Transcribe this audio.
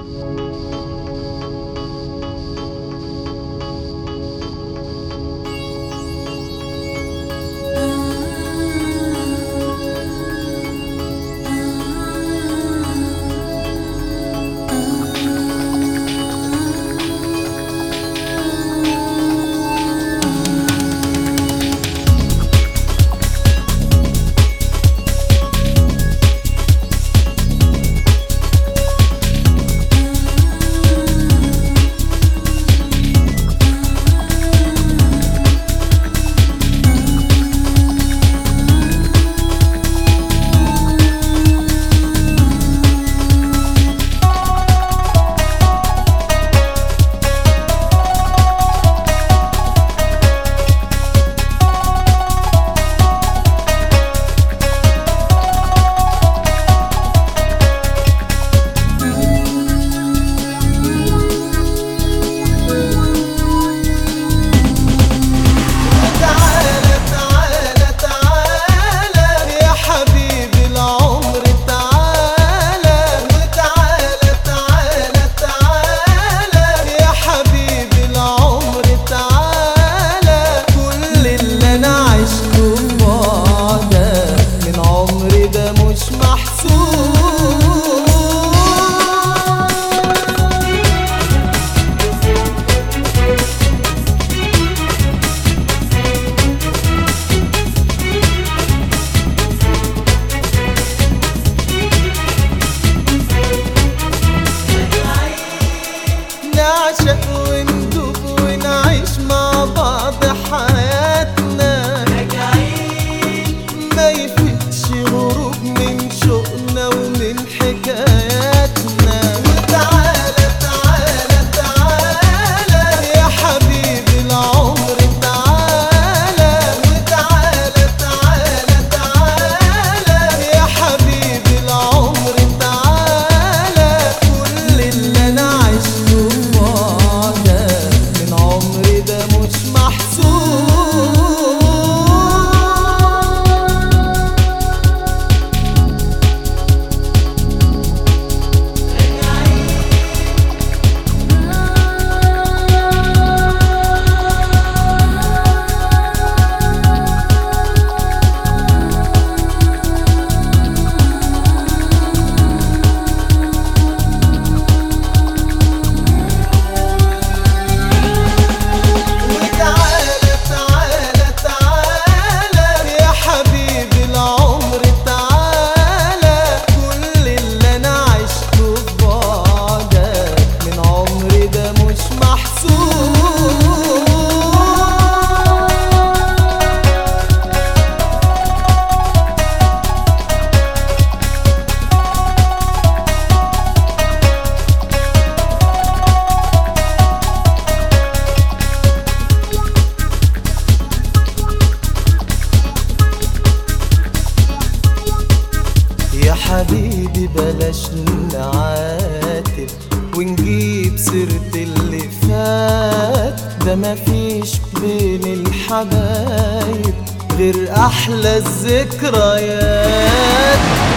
تعالى تعالى تعالى يا حبيبي العمر تعالى وتعالى تعالى تعالى يا حبيبي العمر تعالى كل اللي انا عشته بعدك من عمري ده مش محسوب نعشق وندوب ونعيش مع بعض حياتنا ما يفيدش غروب من شوقنا ومن حكاياتنا وتعالى تعالى تعالى يا حبيبي العمر تعالى وتعالى تعالى تعالى يا حبيبي العمر تعالى كل اللي انا عشته بعدك من عمري ده مش محسوب وتعالى تعالى تعالى يا حبيبي العمر تعالى كل اللي انا عشته بعدك من عمري ده مش محسوب يا حبيبي بلاش نعاتب ونجيب سيرة اللي فات ده مفيش بين الحبايب غير أحلى الذكريات